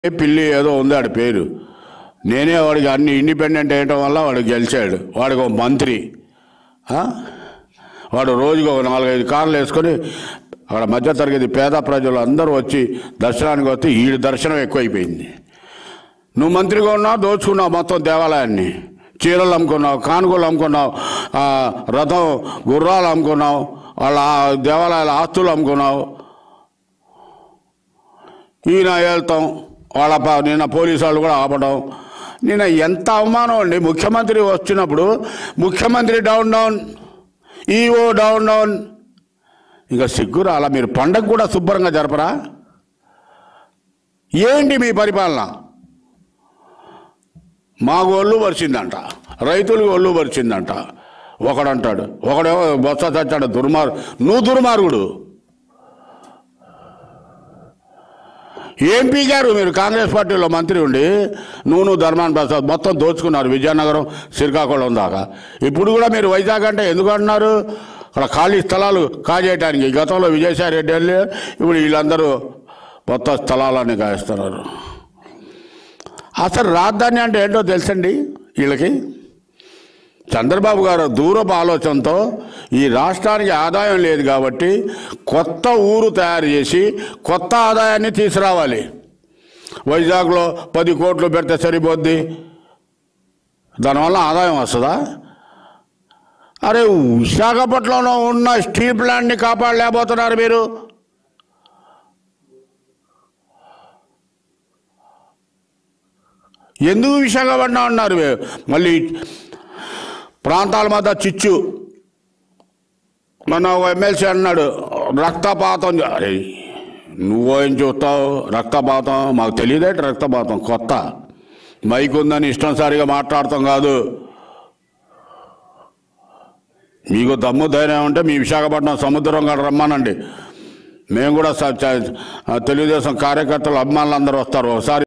పిల్లి ఏదో ఉంది ఆడి పేరు నేనే వాడికి అన్ని ఇండిపెండెంట్ అయ్యటం వల్ల వాడు గెలిచాడు వాడికి ఒక మంత్రి ఆ? వాడు రోజుకు ఒక నాలుగైదు కార్లు వేసుకొని అక్కడ మధ్యతరగతి పేద ప్రజలు అందరూ వచ్చి దర్శనానికి వస్తే ఈ దర్శనం ఎక్కువైపోయింది నువ్వు మంత్రిగా ఉన్నావు దోచుకున్నావు మొత్తం దేవాలయాన్ని చీరలు అమ్ముకున్నావు కానుకలు అమ్ముకున్నావు ఆ, రథం గుర్రాలు అమ్ముకున్నావు వాళ్ళ ఆ దేవాలయాల ఆస్తులు అమ్ముకున్నావు ఈయన వెళ్తాం వాళ్ళ ప- నిన్న పోలీసు వాళ్ళు కూడా ఆపడం నిన్న ఎంత అవమానం అండి ముఖ్యమంత్రి వచ్చినప్పుడు ముఖ్యమంత్రి down down EO down down ఇంకా సిగ్గు అలా మీరు పండగ కూడా శుభ్రంగా జరపరా ఏంటి మీ పరిపాలన మాకు ఒళ్ళు పరిచిందంట రైతులకు ఒళ్ళు పరిచిందంట ఒకడంటాడు ఒకడేమో బొత్స చచ్చాడు దుర్మార్ నువ్వు దుర్మార్గుడు ఏం పీకారు మీరు కాంగ్రెస్ పార్టీలో మంత్రి ఉండి నువ్వు నువ్వు ధర్మాన్ ప్రసాద్ మొత్తం దోచుకున్నారు విజయనగరం శ్రీకాకుళం దాకా ఇప్పుడు కూడా మీరు వైజాగ్ అంటే ఎందుకు అంటున్నారు అక్కడ ఖాళీ స్థలాలు కాజేయటానికి గతంలో విజయసాయి రెడ్డి వెళ్ళి ఇప్పుడు వీళ్ళందరూ మొత్తం స్థలాలన్నీ కాయిస్తున్నారు అసలు రాజధాని అంటే ఏంటో తెలుసండి వీళ్ళకి చంద్రబాబు గారు దూరపు ఆలోచనతో ఈ రాష్ట్రానికి ఆదాయం లేదు కాబట్టి కొత్త ఊరు తయారు చేసి కొత్త ఆదాయాన్ని తీసుకురావాలి వైజాగ్లో పది కోట్లు పెడితే సరిపోద్ది దానివల్ల ఆదాయం వస్తుందా అరే విశాఖపట్నంలో ఉన్న స్టీల్ ప్లాంట్ని కాపాడలేకపోతున్నారు మీరు ఎందుకు విశాఖపట్నం అన్నారు మీరు? మళ్ళీ ప్రాంతాల మధ్య చిచ్చు మన ఓ ఎమ్మెల్సీ అన్నాడు రక్తపాతం జ- అరే నువ్వు ఏం చూస్తావు రక్తపాతం మాకు తెలియదేంటి రక్తపాతం కొత్త మైక్ ఉందని ఇష్టం సారిగా మాట్లాడతాం కాదు మీకు దమ్ము ధైర్యం ఉంటే మీ విశాఖపట్నం సముద్రం కాడ రమ్మానండి మేము కూడా స- చ- తెలుగుదేశం కార్యకర్తలు అభిమానులు అందరూ వస్తారు ఒకసారి